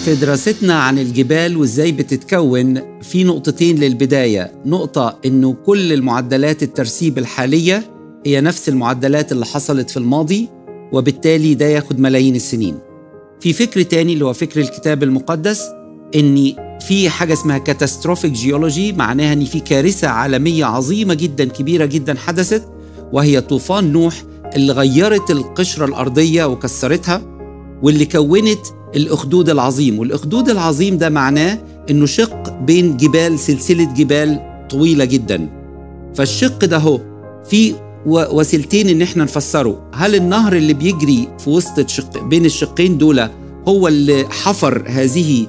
في دراستنا عن الجبال وازاي بتتكون في نقطتين للبدايه، نقطه انه كل المعدلات الترسيب الحاليه هي نفس المعدلات اللي حصلت في الماضي وبالتالي ده ياخد ملايين السنين. في فكر تاني اللي هو فكر الكتاب المقدس ان في حاجه اسمها كاتاستروفيك جيولوجي معناها ان في كارثه عالميه عظيمه جدا كبيره جدا حدثت وهي طوفان نوح اللي غيرت القشره الارضيه وكسرتها واللي كونت الاخدود العظيم والاخدود العظيم ده معناه انه شق بين جبال سلسله جبال طويله جدا فالشق ده هو في وسيلتين ان احنا نفسره هل النهر اللي بيجري في وسط الشق بين الشقين دول هو اللي حفر هذه